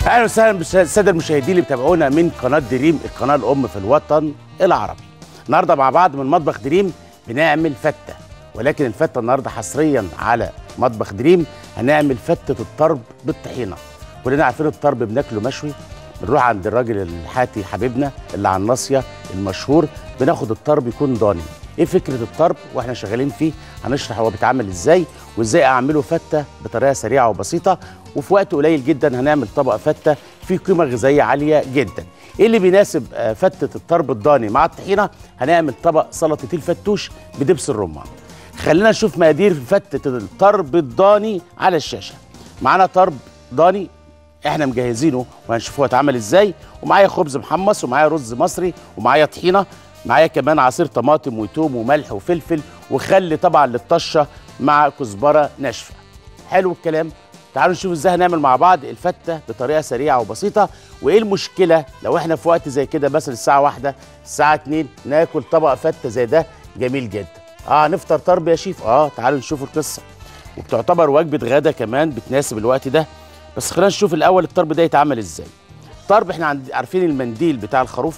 اهلا وسهلا بالساده المشاهدين اللي بيتابعونا من قناه دريم القناه الام في الوطن العربي. النهارده مع بعض من مطبخ دريم بنعمل فته ولكن الفته النهارده حصريا على مطبخ دريم هنعمل فته الطرب بالطحينه. كلنا عارفين الطرب بناكله مشوي بنروح عند الراجل الحاتي حبيبنا اللي على الناصيه المشهور بناخد الطرب يكون ضاني. ايه فكره الطرب واحنا شغالين فيه هنشرح هو بيتعمل ازاي وازاي اعمله فته بطريقه سريعه وبسيطه وفي وقت قليل جدا هنعمل طبق فته فيه قيمه غذائيه عاليه جدا ايه اللي بيناسب آه، فته الطرب الضاني مع الطحينه هنعمل طبق سلطه الفتوش بدبس الرمان خلينا نشوف مقادير فتة الطرب الضاني على الشاشة معانا طرب ضاني احنا مجهزينه وهنشوف هو اتعمل ازاي ومعايا خبز محمص ومعايا رز مصري ومعايا طحينه معايا كمان عصير طماطم وتوم وملح وفلفل وخل طبعا للطشه مع كزبره ناشفه حلو الكلام تعالوا نشوف ازاي هنعمل مع بعض الفته بطريقه سريعه وبسيطه وايه المشكله لو احنا في وقت زي كده مثلا الساعه واحدة الساعه 2 ناكل طبق فته زي ده جميل جدا اه نفطر طرب يا شيف اه تعالوا نشوف القصه وبتعتبر وجبه غدا كمان بتناسب الوقت ده بس خلينا نشوف الاول الطرب ده يتعمل ازاي الطرب احنا عند- عارفين المنديل بتاع الخروف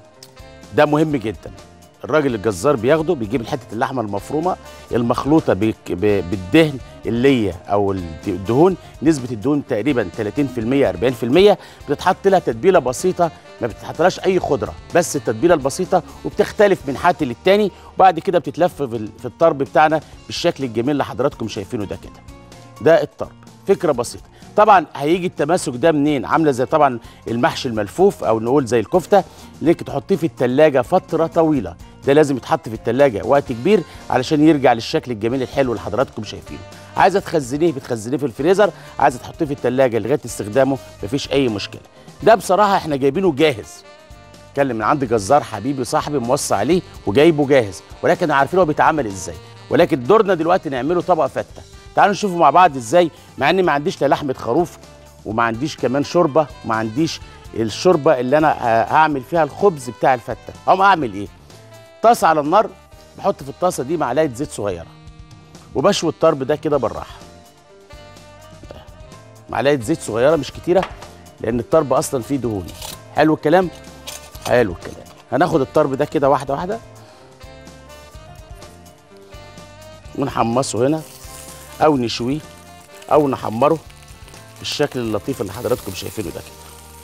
ده مهم جدا الراجل الجزار بياخده بيجيب حته اللحمه المفرومه المخلوطه بك- ب- بالدهن اللي او الد- الدهون نسبه الدهون تقريبا 30% 40% بتتحط لها تتبيله بسيطه ما بتتحطلهاش اي خضره بس التتبيله البسيطه وبتختلف من حات للتاني وبعد كده بتتلف في ال- في الطرب بتاعنا بالشكل الجميل اللي حضراتكم شايفينه ده كده ده الطرب فكره بسيطه طبعا هيجي التماسك ده منين عامله زي طبعا المحشي الملفوف او نقول زي الكفته انك تحطيه في التلاجة فتره طويله ده لازم يتحط في التلاجة وقت كبير علشان يرجع للشكل الجميل الحلو اللي حضراتكم شايفينه عايزه تخزنيه بتخزنيه في الفريزر عايزه تحطيه في التلاجة لغايه استخدامه مفيش اي مشكله ده بصراحه احنا جايبينه جاهز اتكلم من عند جزار حبيبي صاحبي موصى عليه وجايبه جاهز ولكن عارفين هو بيتعمل ازاي ولكن دورنا دلوقتي نعمله طبق فته تعالوا نشوفه مع بعض ازاي مع اني ما عنديش لا لحمه خروف وما عنديش كمان شوربه وما عنديش الشوربه اللي انا ه- هعمل فيها الخبز بتاع الفته اقوم اعمل ايه طاسه على النار بحط في الطاسه دي معلقه زيت صغيره وبشوي الطرب ده كده بالراحه معلقه زيت صغيره مش كتيره لان الطرب اصلا فيه دهون حلو الكلام حلو الكلام هناخد الطرب ده كده واحده واحده ونحمصه هنا او نشويه او نحمره بالشكل اللطيف اللي حضراتكم شايفينه ده كده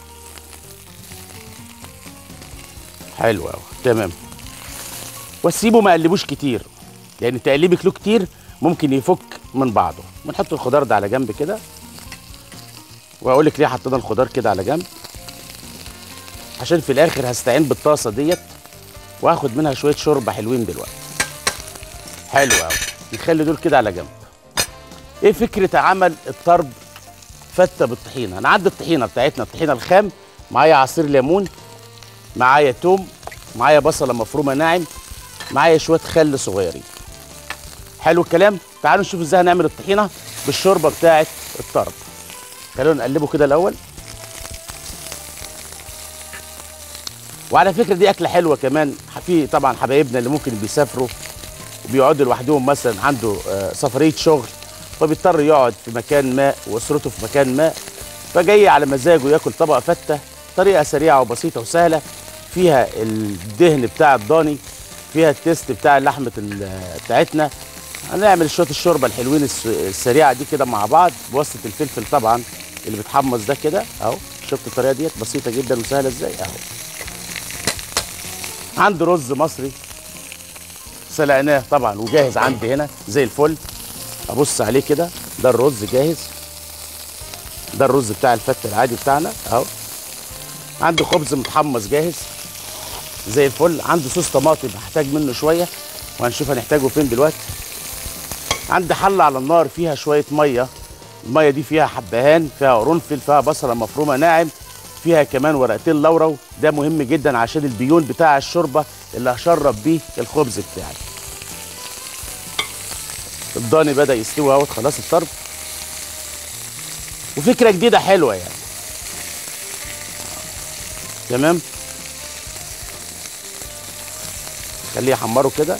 حلو قوي تمام واسيبه ما اقلبوش كتير لان تقليبك له كتير ممكن يفك من بعضه ونحط الخضار ده على جنب كده واقول لك ليه حطينا الخضار كده على جنب عشان في الاخر هستعين بالطاسه ديت واخد منها شويه شوربه حلوين دلوقتي حلو قوي نخلي دول كده على جنب ايه فكره عمل الطرب فته بالطحينه انا عندي الطحينه بتاعتنا الطحينه الخام معايا عصير ليمون معايا توم معايا بصله مفرومه ناعم معايا شويه خل صغيرين حلو الكلام تعالوا نشوف ازاي هنعمل الطحينه بالشوربه بتاعه الطرب خلونا نقلبه كده الاول وعلى فكره دي اكله حلوه كمان في طبعا حبايبنا اللي ممكن بيسافروا وبيقعدوا لوحدهم مثلا عنده آه، سفريه شغل فبيضطر يقعد في مكان ما واسرته في مكان ما فجاي على مزاجه ياكل طبق فته طريقه سريعه وبسيطه وسهله فيها الدهن بتاع الضاني فيها التيست بتاع لحمه ال- بتاعتنا هنعمل شويه الشوربه الحلوين الس- السريعه دي كده مع بعض بواسطه الفلفل طبعا اللي بتحمص ده كده اهو شفت الطريقه ديت بسيطه جدا وسهله ازاي اهو عندي رز مصري سلقناه طبعا وجاهز عندي هنا زي الفل ابص عليه كده ده الرز جاهز ده الرز بتاع الفته العادي بتاعنا اهو عندي خبز متحمص جاهز زي الفل عندي صوص طماطم هحتاج منه شويه وهنشوف هنحتاجه فين دلوقتي عندي حله على النار فيها شويه ميه الميه دي فيها حبهان فيها قرنفل فيها بصله مفرومه ناعم فيها كمان ورقتين لورا ده مهم جدا عشان البيون بتاع الشوربه اللي هشرب بيه الخبز بتاعي الضاني بدا يستوي اهوت خلاص الطرب وفكره جديده حلوه يعني تمام خليه يحمره كده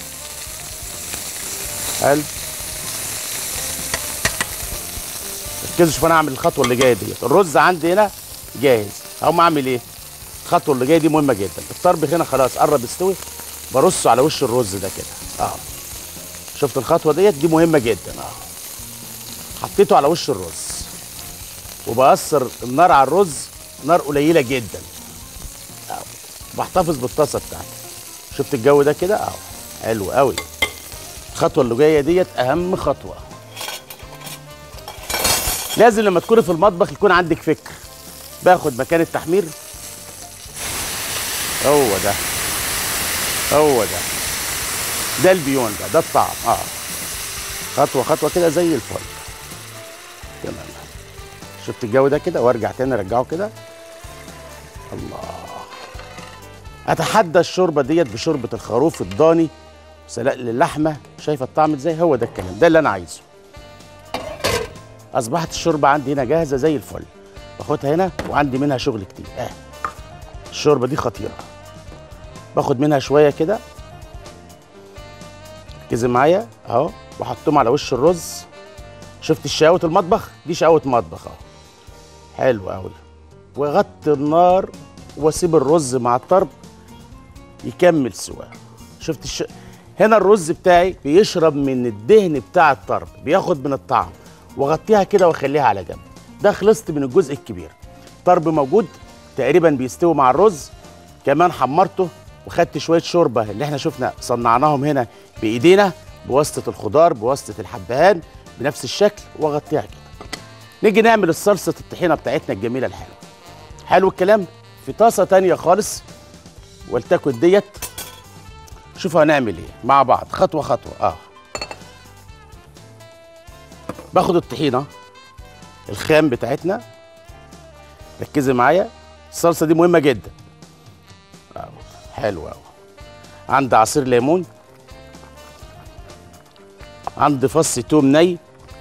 حلو ركزوا شوف انا اعمل الخطوه اللي جايه ديت الرز عندي هنا جاهز هقوم اعمل ايه الخطوه اللي جايه دي مهمه جدا الطرب هنا خلاص قرب يستوي برصه على وش الرز ده كده اه شفت الخطوه ديت دي مهمه جدا اه حطيته على وش الرز وبأثر النار على الرز نار قليله جدا اه بحتفظ بالطاسه بتاعتي شفت الجو ده كده اه حلو قوي الخطوه اللي جايه ديت اهم خطوه لازم لما تكوني في المطبخ يكون عندك فكر باخد مكان التحمير هو ده هو ده ده البيون ده ده الطعم اه خطوه خطوه كده زي الفل تمام شفت الجو ده كده وارجع تاني ارجعه كده الله اتحدى الشوربه ديت بشوربه الخروف الضاني سلق للحمه شايفه الطعم ازاي هو ده الكلام ده اللي انا عايزه اصبحت الشوربه عندي هنا جاهزه زي الفل باخدها هنا وعندي منها شغل كتير اه الشوربه دي خطيره باخد منها شويه كده ركزي معايا اهو واحطهم على وش الرز شفت شقاوه المطبخ دي شقاوه مطبخ اهو حلو قوي واغطي النار واسيب الرز مع الطرب يكمل سواه شفت الش... هنا الرز بتاعي بيشرب من الدهن بتاع الطرب بياخد من الطعم واغطيها كده واخليها على جنب ده خلصت من الجزء الكبير طرب موجود تقريبا بيستوي مع الرز كمان حمرته وخدت شويه شوربه اللي احنا شفنا صنعناهم هنا بايدينا بواسطه الخضار بواسطه الحبهان بنفس الشكل واغطيها كده نيجي نعمل الصلصه الطحينه بتاعتنا الجميله الحلوه حلو الكلام في طاسه تانية خالص ولتكن ديت شوفوا هنعمل ايه مع بعض خطوه خطوه اه باخد الطحينه الخام بتاعتنا ركزي معايا الصلصه دي مهمه جدا آه. حلو قوي عندي عصير ليمون عندي فص توم ني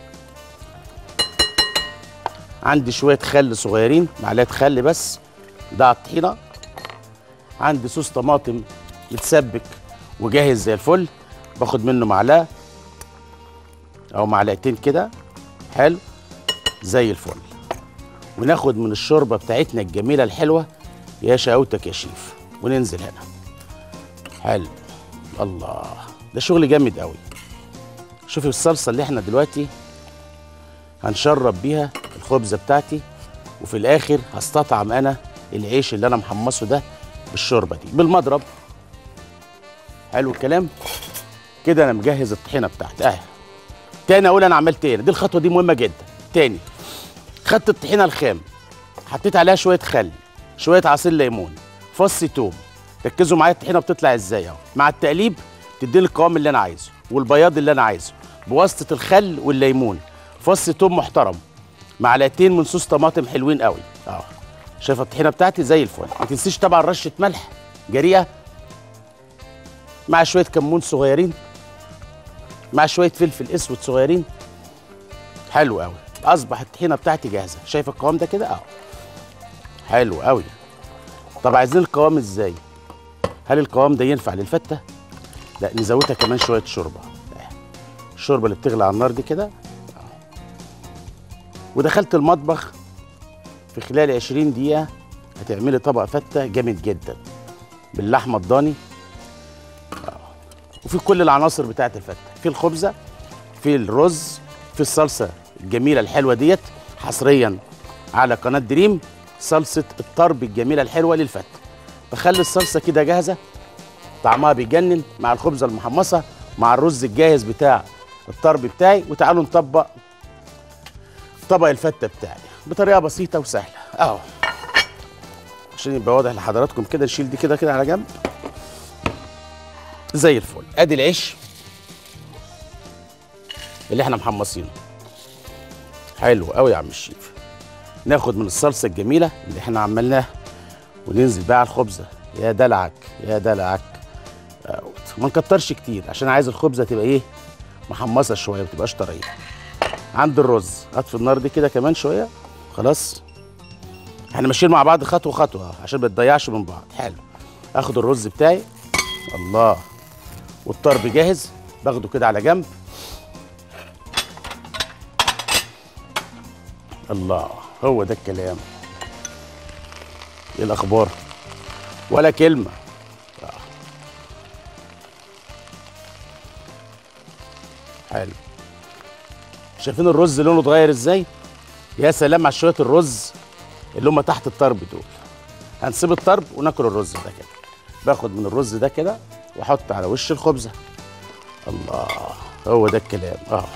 عندي شويه خل صغيرين معلقه خل بس ده على الطحينه عندي صوص طماطم متسبك وجاهز زي الفل باخد منه معلقه او معلقتين كده حلو زي الفل وناخد من الشوربه بتاعتنا الجميله الحلوه يا شقاوتك يا شيف وننزل هنا حلو الله ده شغل جامد قوي شوفي الصلصه اللي احنا دلوقتي هنشرب بيها الخبزه بتاعتي وفي الاخر هستطعم انا العيش اللي انا محمصه ده بالشوربه دي بالمضرب حلو الكلام كده انا مجهز الطحينه بتاعتي اهي تاني اقول انا عملت ايه دي الخطوه دي مهمه جدا تاني خدت الطحينه الخام حطيت عليها شويه خل شويه عصير ليمون فص توم ركزوا معايا الطحينه بتطلع ازاي اهو مع التقليب تديني القوام اللي انا عايزه والبياض اللي انا عايزه بواسطه الخل والليمون فص توم محترم معلقتين من صوص طماطم حلوين قوي اهو شايفه الطحينه بتاعتي زي الفل ما تنسيش طبعا رشه ملح جريئه مع شويه كمون صغيرين مع شويه فلفل اسود صغيرين حلو قوي اصبح الطحينه بتاعتي جاهزه شايف القوام ده كده اهو حلو قوي طب عايزين القوام ازاي هل القوام ده ينفع للفته لا نزودها كمان شويه شوربه الشوربه اللي بتغلي على النار دي كده ودخلت المطبخ في خلال 20 دقيقه هتعملي طبق فته جامد جدا باللحمه الضاني وفي كل العناصر بتاعت الفته في الخبزه في الرز في الصلصه الجميله الحلوه ديت حصريا على قناه دريم صلصه الطرب الجميله الحلوه للفته بخلي الصلصه كده جاهزه طعمها بيجنن مع الخبزه المحمصه مع الرز الجاهز بتاع الطرب بتاعي وتعالوا نطبق طبق الفته بتاعي بطريقه بسيطه وسهله اهو عشان يبقى واضح لحضراتكم كده نشيل دي كده كده على جنب زي الفل ادي العيش اللي احنا محمصينه حلو قوي يا عم الشيف ناخد من الصلصه الجميله اللي احنا عملناها وننزل بقى على الخبزه يا دلعك يا دلعك ما نكترش كتير عشان عايز الخبزه تبقى ايه محمصه شويه ما تبقاش طريه عند الرز اطفي النار دي كده كمان شويه خلاص احنا ماشيين مع بعض خطوه خطوه عشان ما تضيعش من بعض حلو اخد الرز بتاعي الله والطرب جاهز باخده كده على جنب الله هو ده الكلام ايه الاخبار ولا كلمه آه. حلو شايفين الرز لونه اتغير ازاي يا سلام على شويه الرز اللي هم تحت الطرب دول هنسيب الطرب وناكل الرز ده كده باخد من الرز ده كده واحط على وش الخبزه الله هو ده الكلام اه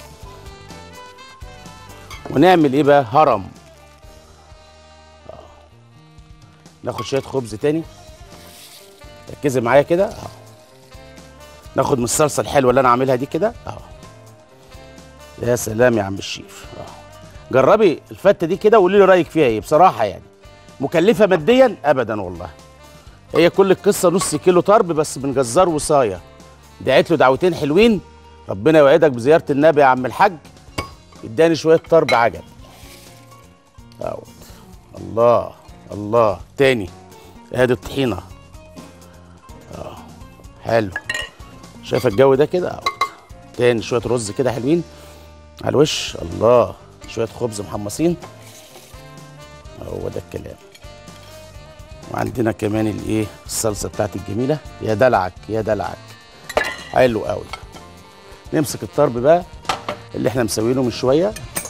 ونعمل ايه بقى هرم آه. ناخد شويه خبز تاني ركزي معايا كده اه ناخد من الصلصه الحلوه اللي انا عاملها دي كده اه يا سلام يا عم الشيف اه جربي الفته دي كده وقولي لي رايك فيها ايه بصراحه يعني مكلفه ماديا ابدا والله هي كل القصه نص كيلو طرب بس من جزار وصايه دعيت له دعوتين حلوين ربنا يوعدك بزياره النبي يا عم الحاج اداني شويه طرب عجب اهوت الله الله تاني ادي الطحينه اه حلو شايف الجو ده كده اهوت تاني شويه رز كده حلوين على الوش الله شويه خبز محمصين هو ده الكلام وعندنا كمان الايه الصلصه بتاعتي الجميله يا دلعك يا دلعك حلو قوي نمسك الطرب بقى اللي احنا مسوينه من شويه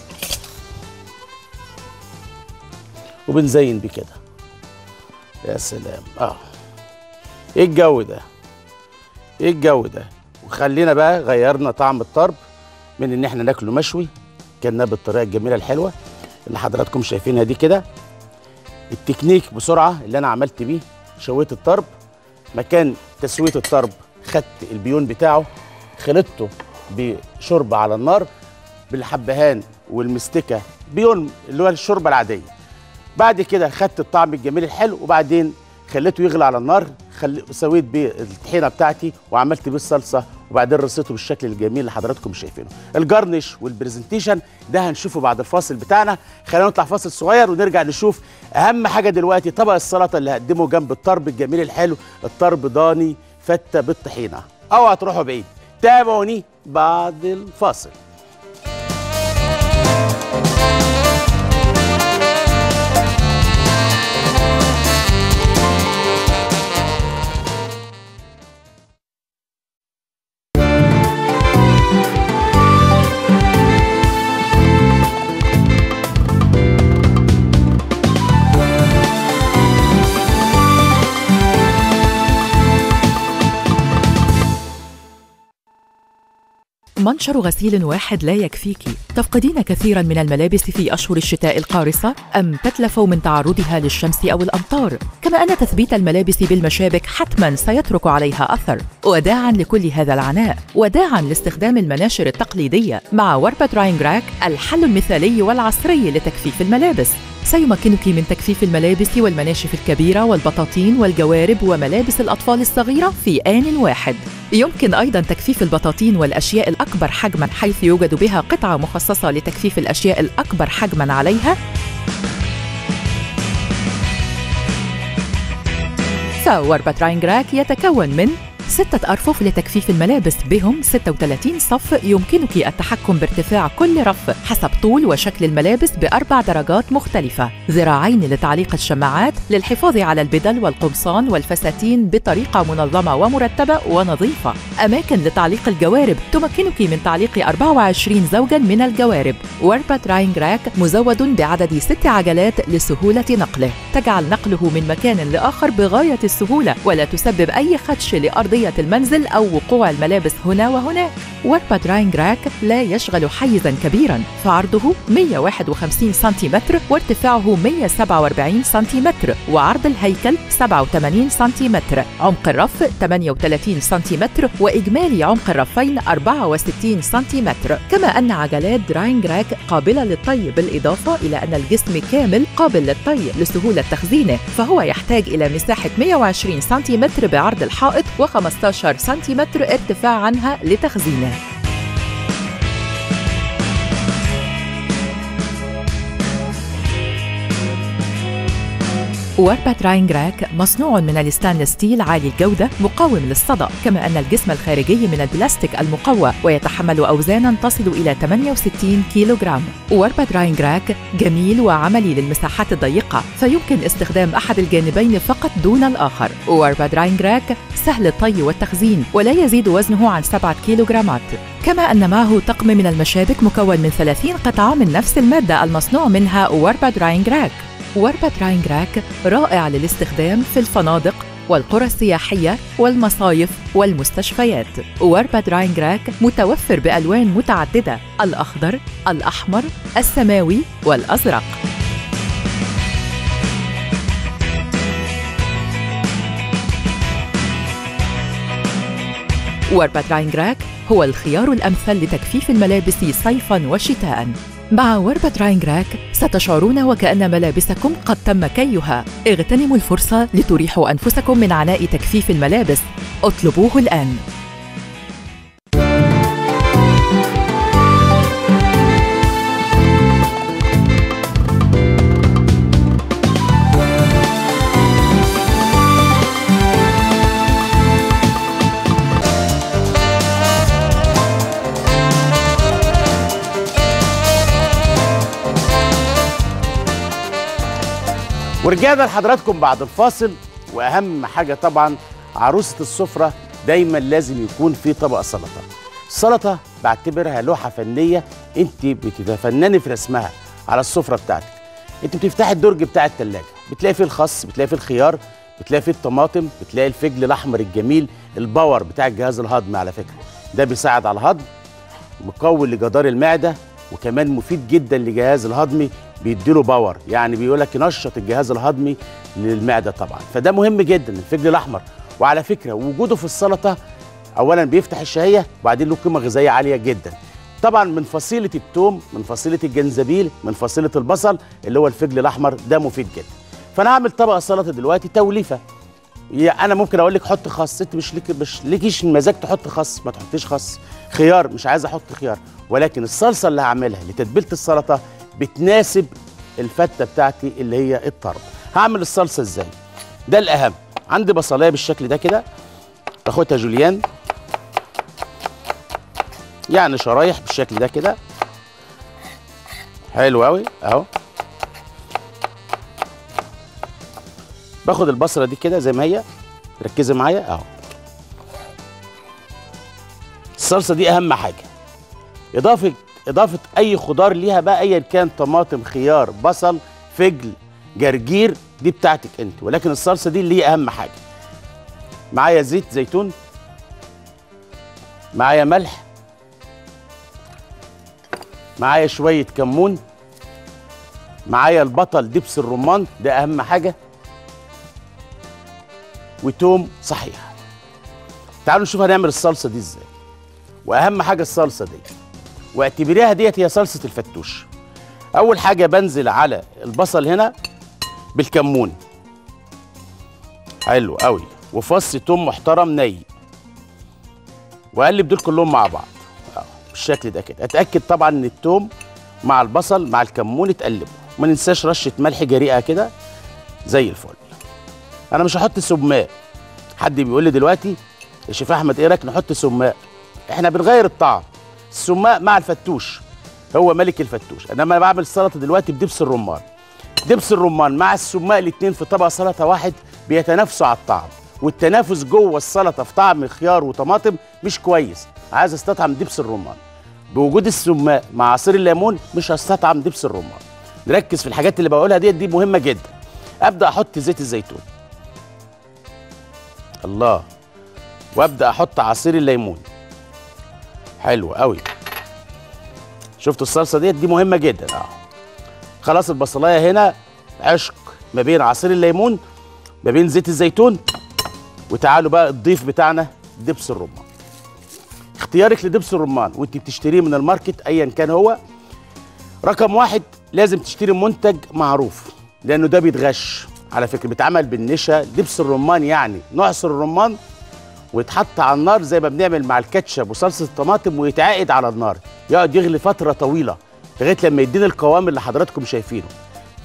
وبنزين بيه كده يا سلام اه ايه الجو ده ايه الجو ده وخلينا بقى غيرنا طعم الطرب من ان احنا ناكله مشوي كلناه بالطريقه الجميله الحلوه اللي حضراتكم شايفينها دي كده التكنيك بسرعه اللي انا عملت بيه شويت الطرب مكان تسويه الطرب خدت البيون بتاعه خلطته بشوربه على النار بالحبهان والمستكه بيون اللي هو الشوربه العاديه بعد كده خدت الطعم الجميل الحلو وبعدين خليته يغلي على النار خل... سويت بيه الطحينه بتاعتي وعملت بيه الصلصه وبعدين رصيته بالشكل الجميل اللي حضراتكم شايفينه الجرنش والبرزنتيشن ده هنشوفه بعد الفاصل بتاعنا خلينا نطلع فاصل صغير ونرجع نشوف اهم حاجه دلوقتي طبق السلطه اللي هقدمه جنب الطرب الجميل الحلو الطرب ضاني فته بالطحينه اوعى تروحوا بعيد تابعوني بعد الفاصل منشر غسيل واحد لا يكفيك تفقدين كثيرا من الملابس في أشهر الشتاء القارصة أم تتلف من تعرضها للشمس أو الأمطار كما أن تثبيت الملابس بالمشابك حتما سيترك عليها أثر وداعا لكل هذا العناء وداعا لاستخدام المناشر التقليدية مع وربة دراينج راك الحل المثالي والعصري لتكثيف الملابس سيمكنك من تكثيف الملابس والمناشف الكبيرة والبطاطين والجوارب وملابس الأطفال الصغيرة في آن واحد يمكن أيضا تكثيف البطاطين والأشياء الأكبر حجما حيث يوجد بها قطعة مخصصة لتكثيف الأشياء الأكبر حجما عليها فوربة راينج راك يتكون من ستة أرفف لتجفيف الملابس بهم 36 صف يمكنك التحكم بارتفاع كل رف حسب طول وشكل الملابس بأربع درجات مختلفة ذراعين لتعليق الشماعات للحفاظ على البدل والقمصان والفساتين بطريقة منظمة ومرتبة ونظيفة أماكن لتعليق الجوارب تمكنك من تعليق 24 زوجا من الجوارب وربة راينج راك مزود بعدد ست عجلات لسهولة نقله تجعل نقله من مكان لآخر بغاية السهولة ولا تسبب أي خدش لأرض أرضية المنزل أو وقوع الملابس هنا وهناك وربا دراينج راك لا يشغل حيزا كبيرا فعرضه 151 سنتيمتر وارتفاعه 147 سنتيمتر وعرض الهيكل 87 سنتيمتر عمق الرف 38 سنتيمتر وإجمالي عمق الرفين 64 سنتيمتر كما أن عجلات دراينج راك قابلة للطي بالإضافة إلى أن الجسم كامل قابل للطي لسهولة تخزينه فهو يحتاج إلى مساحة 120 سنتيمتر بعرض الحائط و15 سنتيمتر ارتفاع عنها لتخزينه واربات راينجراك مصنوع من الستانلس ستيل عالي الجودة مقاوم للصدأ كما أن الجسم الخارجي من البلاستيك المقوى ويتحمل أوزانا تصل إلى 68 كيلوغرام واربات راينجراك جميل وعملي للمساحات الضيقة فيمكن استخدام أحد الجانبين فقط دون الآخر واربات راينجراك سهل الطي والتخزين ولا يزيد وزنه عن 7 كيلوغرامات كما أن معه طقم من المشابك مكون من 30 قطعة من نفس المادة المصنوع منها واربات راينجراك واربات راينجراك رائع للاستخدام في الفنادق والقرى السياحية والمصايف والمستشفيات واربات راينجراك متوفر بألوان متعددة الأخضر، الأحمر، السماوي والأزرق واربات راينجراك هو الخيار الأمثل لتجفيف الملابس صيفاً وشتاءً مع وربة راينجراك ستشعرون وكأن ملابسكم قد تم كيها اغتنموا الفرصة لتريحوا أنفسكم من عناء تجفيف الملابس اطلبوه الآن ورجعنا لحضراتكم بعد الفاصل واهم حاجه طبعا عروسه السفره دايما لازم يكون في طبق سلطه السلطه بعتبرها لوحه فنيه انت بتتفنني في رسمها على السفره بتاعتك انت بتفتحي الدرج بتاع التلاجة بتلاقي فيه الخس بتلاقي فيه الخيار بتلاقي فيه الطماطم بتلاقي الفجل الاحمر الجميل الباور بتاع الجهاز الهضمي على فكره ده بيساعد على الهضم مقوي لجدار المعده وكمان مفيد جدا للجهاز الهضمي بيديله باور يعني بيقول لك ينشط الجهاز الهضمي للمعده طبعا فده مهم جدا الفجل الاحمر وعلى فكره وجوده في السلطه اولا بيفتح الشهيه وبعدين له قيمه غذائيه عاليه جدا طبعا من فصيله الثوم من فصيله الجنزبيل من فصيله البصل اللي هو الفجل الاحمر ده مفيد جدا فانا هعمل طبق سلطه دلوقتي توليفه يعني انا ممكن اقول لك حط خس انت مش ليك مش ليكيش مزاج تحط خس ما تحطيش خس خيار مش عايز احط خيار ولكن الصلصه اللي هعملها لتتبيله السلطه بتناسب الفته بتاعتي اللي هي الطرب هعمل الصلصه ازاي ده الاهم عندي بصلايه بالشكل ده كده باخدها جوليان يعني شرايح بالشكل ده كده حلو قوي اهو باخد البصله دي كده زي ما هي ركزي معايا اهو الصلصه دي اهم حاجه اضافه اضافه اي خضار ليها بقى ايا كان طماطم خيار بصل فجل جرجير دي بتاعتك انت ولكن الصلصه دي اللي هي اهم حاجه معايا زيت زيتون معايا ملح معايا شويه كمون معايا البطل دبس الرمان ده اهم حاجه وتوم صحيح تعالوا نشوف هنعمل الصلصه دي ازاي واهم حاجه الصلصه دي واعتبريها ديت هي صلصه الفتوش اول حاجه بنزل على البصل هنا بالكمون حلو قوي وفص توم محترم ني واقلب دول كلهم مع بعض أهو، بالشكل ده كده اتاكد طبعا ان التوم مع البصل مع الكمون اتقلبوا ما ننساش رشه ملح جريئه كده زي الفل انا مش هحط سماق حد بيقول لي دلوقتي يا شيف احمد ايه رايك نحط سماق احنا بنغير الطعم السماق مع الفتوش هو ملك الفتوش انما انا بعمل السلطه دلوقتي بدبس الرمان دبس الرمان مع السماق الاثنين في طبق سلطه واحد بيتنافسوا على الطعم والتنافس جوه السلطه في طعم خيار وطماطم مش كويس عايز استطعم دبس الرمان بوجود السماق مع عصير الليمون مش هستطعم دبس الرمان نركز في الحاجات اللي بقولها ديت دي مهمه جدا ابدا احط زيت الزيتون الله وابدا احط عصير الليمون حلو قوي شفتوا الصلصه ديت دي مهمه جدا اه خلاص البصلايه هنا عشق ما بين عصير الليمون ما بين زيت الزيتون وتعالوا بقى الضيف بتاعنا دبس الرمان اختيارك لدبس الرمان وانت بتشتريه من الماركت ايا كان هو رقم واحد لازم تشتري منتج معروف لانه ده بيتغش على فكره بيتعمل بالنشا دبس الرمان يعني نعصر الرمان ويتحط على النار زي ما بنعمل مع الكاتشب وصلصه الطماطم ويتعقد على النار يقعد يغلي فتره طويله لغايه لما يدينا القوام اللي حضراتكم شايفينه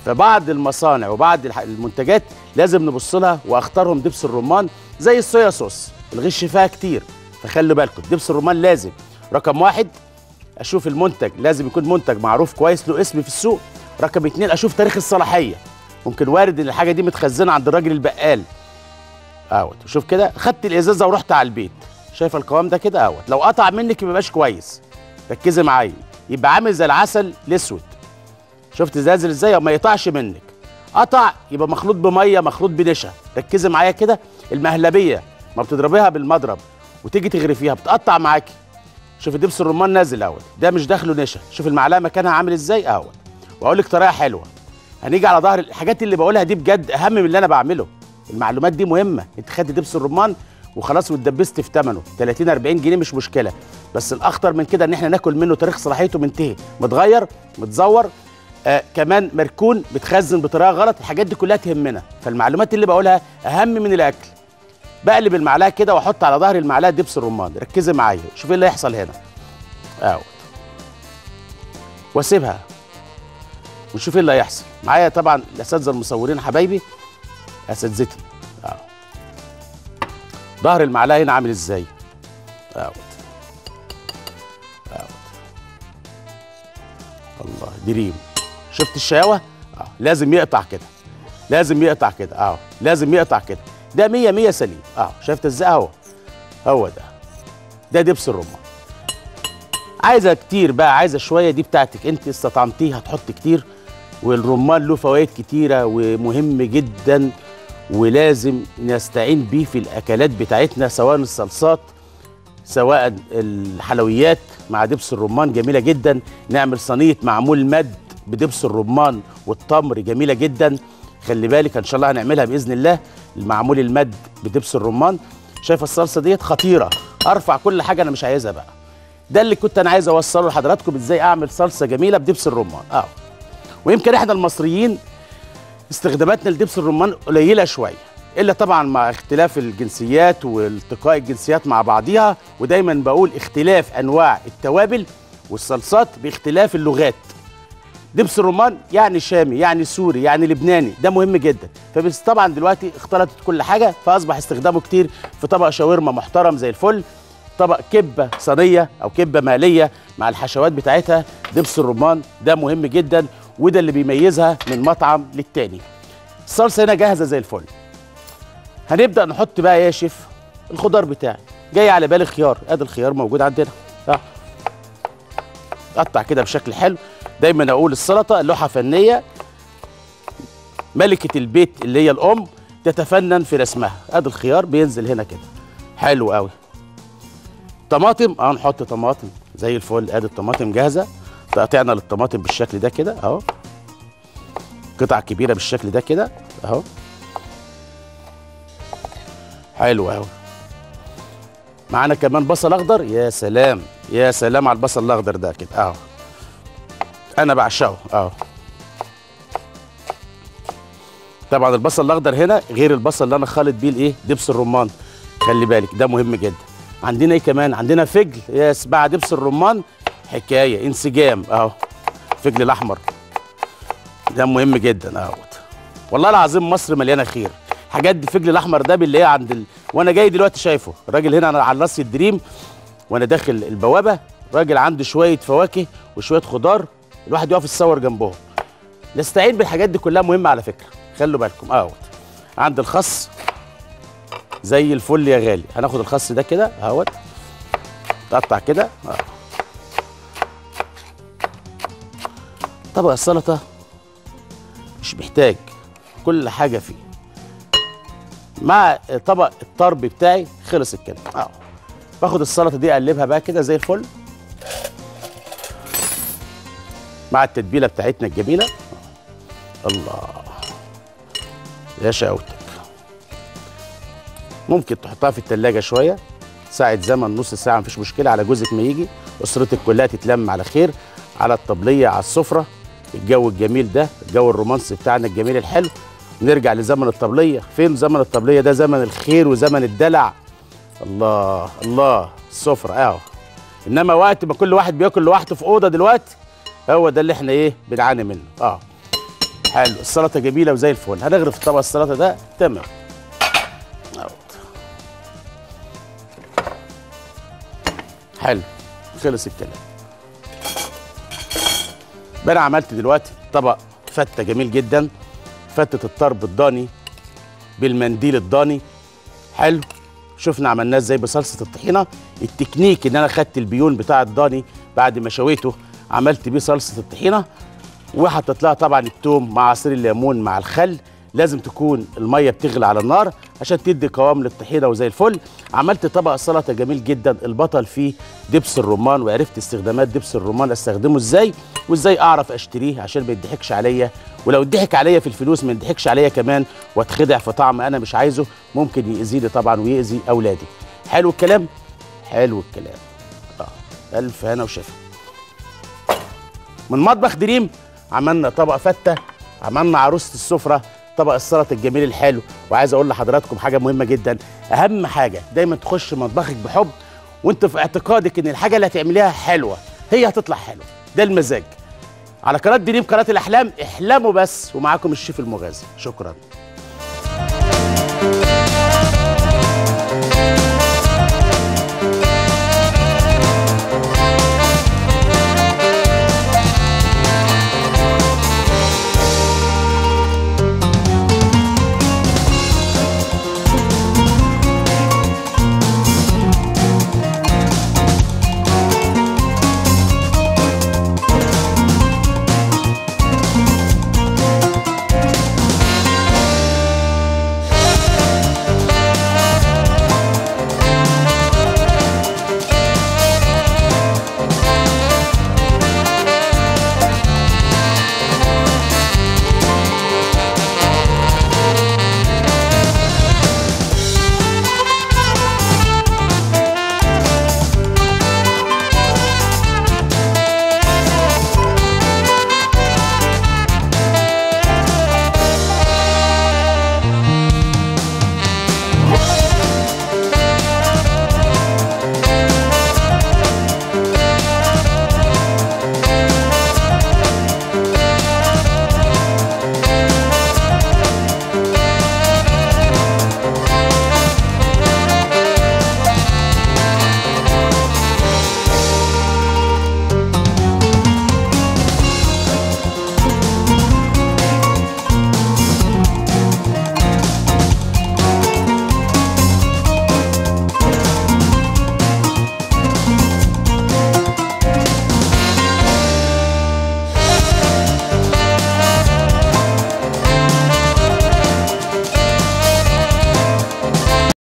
فبعض المصانع وبعض الح- المنتجات لازم نبص لها واختارهم دبس الرمان زي الصويا صوص الغش فيها كتير فخلوا بالكم دبس الرمان لازم رقم واحد اشوف المنتج لازم يكون منتج معروف كويس له اسم في السوق رقم اتنين اشوف تاريخ الصلاحيه ممكن وارد ان الحاجه دي متخزنه عند الراجل البقال اهوت شوف كده خدت الازازه ورحت على البيت شايف القوام ده كده اهوت لو قطع منك ميبقاش كويس ركزي معايا يبقى عامل زي العسل الاسود شفت زازل ازاي ما يقطعش منك قطع يبقى مخلوط بميه مخلوط بنشا ركزي معايا كده المهلبيه ما بتضربيها بالمضرب وتيجي تغرفيها بتقطع معاكي شوف دبس الرمان نازل اهوت ده مش داخله نشا شوف المعلقه مكانها عامل ازاي اهوت واقول لك طريقه حلوه هنيجي على ظهر الحاجات اللي بقولها دي بجد اهم من اللي انا بعمله المعلومات دي مهمه انت خدت دبس الرمان وخلاص واتدبست في ثمنه 30 40 جنيه مش مشكله بس الاخطر من كده ان احنا ناكل منه تاريخ صلاحيته منتهي متغير متزور آه كمان مركون بتخزن بطريقه غلط الحاجات دي كلها تهمنا فالمعلومات اللي بقولها اهم من الاكل بقلب المعلقه كده واحط على ظهر المعلقه دبس الرمان ركزي معايا شوفي ايه اللي هيحصل هنا اهو واسيبها ونشوف ايه اللي هيحصل معايا طبعا الاساتذه المصورين حبايبي اساتذتي اهو ظهر المعلقه هنا عامل ازاي اهو اهو الله دريم شفت الشقاوه اه لازم يقطع كده لازم يقطع كده اه لازم يقطع كده ده 100 100 سليم اه شفت ازاي اهو هو ده ده دبس الرمان عايزه كتير بقى عايزه شويه دي بتاعتك انت استطعمتيه هتحط كتير والرمان له فوائد كتيره ومهم جدا ولازم نستعين بيه في الاكلات بتاعتنا سواء الصلصات سواء الحلويات مع دبس الرمان جميله جدا نعمل صينيه معمول مد بدبس الرمان والتمر جميله جدا خلي بالك ان شاء الله هنعملها باذن الله المعمول المد بدبس الرمان شايف الصلصه ديت خطيره ارفع كل حاجه انا مش عايزها بقى ده اللي كنت انا عايز اوصله لحضراتكم ازاي اعمل صلصه جميله بدبس الرمان اه ويمكن احنا المصريين استخداماتنا لدبس الرمان قليله شويه الا طبعا مع اختلاف الجنسيات والتقاء الجنسيات مع بعضيها ودايما بقول اختلاف انواع التوابل والصلصات باختلاف اللغات دبس الرمان يعني شامي يعني سوري يعني لبناني ده مهم جدا فبس طبعا دلوقتي اختلطت كل حاجه فاصبح استخدامه كتير في طبق شاورما محترم زي الفل طبق كبه صينيه او كبه ماليه مع الحشوات بتاعتها دبس الرمان ده مهم جدا وده اللي بيميزها من مطعم للتاني الصلصه هنا جاهزه زي الفل هنبدا نحط بقى يا شيف الخضار بتاعي جاي على بالي خيار ادي الخيار موجود عندنا اه قطع كده بشكل حلو دايما اقول السلطه لوحه فنيه ملكه البيت اللي هي الام تتفنن في رسمها ادي الخيار بينزل هنا كده حلو قوي طماطم اه نحط طماطم زي الفل ادي الطماطم جاهزه تقطيعنا للطماطم بالشكل ده كده اهو قطع كبيره بالشكل ده كده اهو حلو قوي معانا كمان بصل اخضر يا سلام يا سلام على البصل الاخضر ده كده اهو انا بعشقه اهو طبعا البصل الاخضر هنا غير البصل اللي انا خالط بيه الايه دبس الرمان خلي بالك ده مهم جدا عندنا ايه كمان عندنا فجل يس مع دبس الرمان حكايه انسجام اهو الفجل الاحمر ده مهم جدا اهوت والله العظيم مصر مليانه خير حاجات دي الفجل الاحمر ده بنلاقيه عند ال... وانا جاي دلوقتي شايفه الراجل هنا انا على راس الدريم وانا داخل البوابه راجل عنده شويه فواكه وشويه خضار الواحد يقف يتصور جنبهم نستعين بالحاجات دي كلها مهمه على فكره خلوا بالكم اهوت عند الخس زي الفل يا غالي هناخد الخس ده كده اهوت تقطع كده اه طبق السلطه مش محتاج كل حاجه فيه مع طبق الطرب بتاعي خلص الكلام اهو باخد السلطه دي اقلبها بقى كده زي الفل مع التتبيله بتاعتنا الجميله الله يا شقاوتك ممكن تحطها في التلاجة شوية ساعة زمن نص ساعة مفيش مشكلة على جوزك ما يجي أسرتك كلها تتلم على خير على الطبلية على السفرة الجو الجميل ده الجو الرومانسي بتاعنا الجميل الحلو نرجع لزمن الطبلية فين زمن الطبلية ده زمن الخير وزمن الدلع الله الله السفرة اهو انما وقت ما كل واحد بياكل لوحده في اوضه دلوقتي هو ده اللي احنا ايه بنعاني منه اه حلو السلطه جميله وزي الفل هنغرف طبق السلطه ده تمام أهوت. حلو خلص الكلام بقى انا عملت دلوقتي طبق فته جميل جدا فتة الطرب الضاني بالمنديل الضاني حلو شفنا عملناه ازاي بصلصه الطحينه التكنيك ان انا خدت البيون بتاع الضاني بعد ما شويته عملت بيه صلصه الطحينه وحطيت لها طبعا التوم مع عصير الليمون مع الخل لازم تكون الميه بتغلي على النار عشان تدي قوام للطحينه وزي الفل عملت طبق سلطه جميل جدا البطل فيه دبس الرمان وعرفت استخدامات دبس الرمان استخدمه ازاي وازاي اعرف اشتريه عشان ما يضحكش عليا ولو ضحك عليا في الفلوس ما يضحكش عليا كمان واتخدع في طعم انا مش عايزه ممكن يأذيني طبعا ويأذي اولادي حلو الكلام حلو الكلام اه الف هنا وشفا من مطبخ دريم عملنا طبق فته عملنا عروسه السفره طبق السلطه الجميل الحلو وعايز اقول لحضراتكم حاجه مهمه جدا اهم حاجه دايما تخش مطبخك بحب وانت في اعتقادك ان الحاجه اللي هتعمليها حلوه هي هتطلع حلوه ده المزاج على قناه دريم قناه الاحلام احلموا بس ومعاكم الشيف المغازي شكرا